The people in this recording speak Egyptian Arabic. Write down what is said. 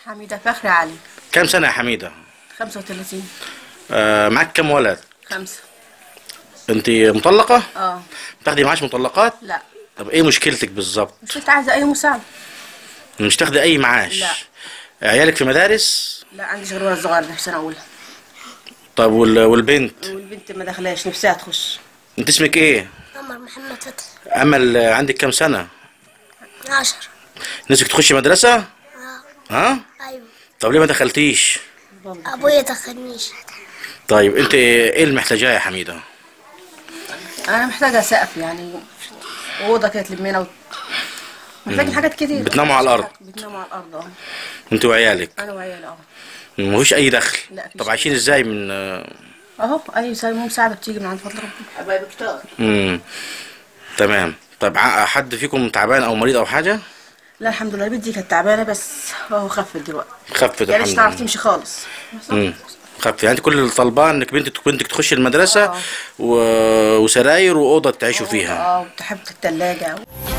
حميدة فخري علي كام سنة يا حميدة 35 آه معاك كام ولد خمسة انت مطلقة اه بتاخدي معاش مطلقات لا طب ايه مشكلتك بالظبط مش كنت عايزة أي مساعدة مش تاخدي اي معاش لا. عيالك في مدارس لا عندي غير ولد صغير ده في سنة أولى طب وال... والبنت والبنت ما دخلاش نفسها تخش انت اسمك ايه عمر محمد فتحي امل آه، عندك كام سنة عشر نفسك تخشي مدرسة اه ها ايوه طب ليه ما دخلتيش ابويا دخلنيش طيب انت ايه اللي محتاجاه يا حميدة أنا محتاجة سقف يعني أوضة كده تلمينا و... محتاجة حاجات كتير بتناموا على الأرض. بتناموا على الأرض اه انت وعيالك أنا وعيالي اه مفيش اي دخل لا، مفيش طب عايشين ازاي من آه، أهو أي سا- مساعدة بتيجي من عند فضل ربنا حبايبي كتار امم تمام طب ع- حد فيكم تعبان او مريض او حاجة لا الحمد لله البنت دي كانت تعبانة بس هو خفت دلوقتي خفت يعني مش الحمد تعرف لله تمشي خالص امم خفت يعني انت كل اللي طالباه انك بنتك بنتك تخش المدرسة آه. و... وسراير واوضة تعيشوا فيها اه وتحب التلاجة